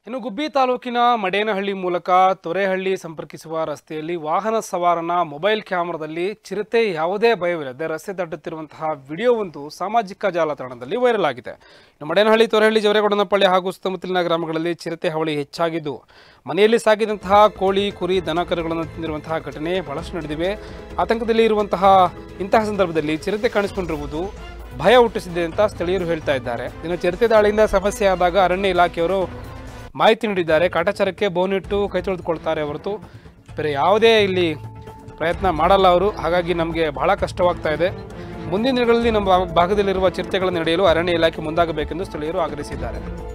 ಇನ್ನು ಗುಬ್ಬಿ ತಾಲೂಕಿನ ಮಡೇನಹಳ್ಳಿ ಮೂಲಕ ತೊರೆಹಳ್ಳಿ ಸಂಪರ್ಕಿಸುವ ರಸ್ತೆಯಲ್ಲಿ ವಾಹನ ಸವಾರನ ಮೊಬೈಲ್ ಕ್ಯಾಮೆರಾದಲ್ಲಿ ಚಿರತೆ ಯಾವುದೇ ಭಯವಿಲ್ಲದೆ ರಸ್ತೆ ದಾಟುತ್ತಿರುವಂತಹ ವಿಡಿಯೋ ಒಂದು ಸಾಮಾಜಿಕ ಜಾಲತಾಣದಲ್ಲಿ ವೈರಲ್ ಆಗಿದೆ ಇನ್ನು ಮಡೇನಹಳ್ಳಿ ತೊರೆಹಳ್ಳಿ ಜವರೇಗೌಡನಪಳ್ಳಿ ಹಾಗೂ ಸುತ್ತಮುತ್ತಲಿನ ಗ್ರಾಮಗಳಲ್ಲಿ ಚಿರತೆ ಹಾವಳಿ ಹೆಚ್ಚಾಗಿದ್ದು ಮನೆಯಲ್ಲಿ ಸಾಗಿದಂತಹ ಕೋಳಿ ಕುರಿ ದನ ಕರುಗಳನ್ನು ತಿಂದಿರುವಂತಹ ಘಟನೆ ಬಹಳಷ್ಟು ನಡೆದಿವೆ ಆತಂಕದಲ್ಲಿ ಇರುವಂತಹ ಇಂತಹ ಸಂದರ್ಭದಲ್ಲಿ ಚಿರತೆ ಕಾಣಿಸಿಕೊಂಡಿರುವುದು ಭಯ ಹುಟ್ಟಿಸಿದೆ ಅಂತ ಸ್ಥಳೀಯರು ಹೇಳ್ತಾ ಇದ್ದಾರೆ ಇನ್ನು ಚಿರತೆ ದಾಳಿಯಿಂದ ಸಮಸ್ಯೆ ಆದಾಗ ಅರಣ್ಯ ಇಲಾಖೆಯವರು ಮಾಹಿತಿ ನೀಡಿದ್ದಾರೆ ಕಾಟಾಚಾರಕ್ಕೆ ಬೋನಿಟ್ಟು ಕೈ ತೊಳೆದುಕೊಳ್ತಾರೆ ಹೊರತು ಬೇರೆ ಯಾವುದೇ ಇಲ್ಲಿ ಪ್ರಯತ್ನ ಮಾಡಲ್ಲ ಅವರು ಹಾಗಾಗಿ ನಮಗೆ ಬಹಳ ಕಷ್ಟವಾಗ್ತಾ ಇದೆ ಮುಂದಿನ ದಿನಗಳಲ್ಲಿ ನಮ್ಮ ಭಾಗದಲ್ಲಿರುವ ಚಿರತೆಗಳನ್ನು ನಡೆಯಲು ಅರಣ್ಯ ಇಲಾಖೆ ಮುಂದಾಗಬೇಕೆಂದು ಸ್ಥಳೀಯರು ಆಗ್ರಹಿಸಿದ್ದಾರೆ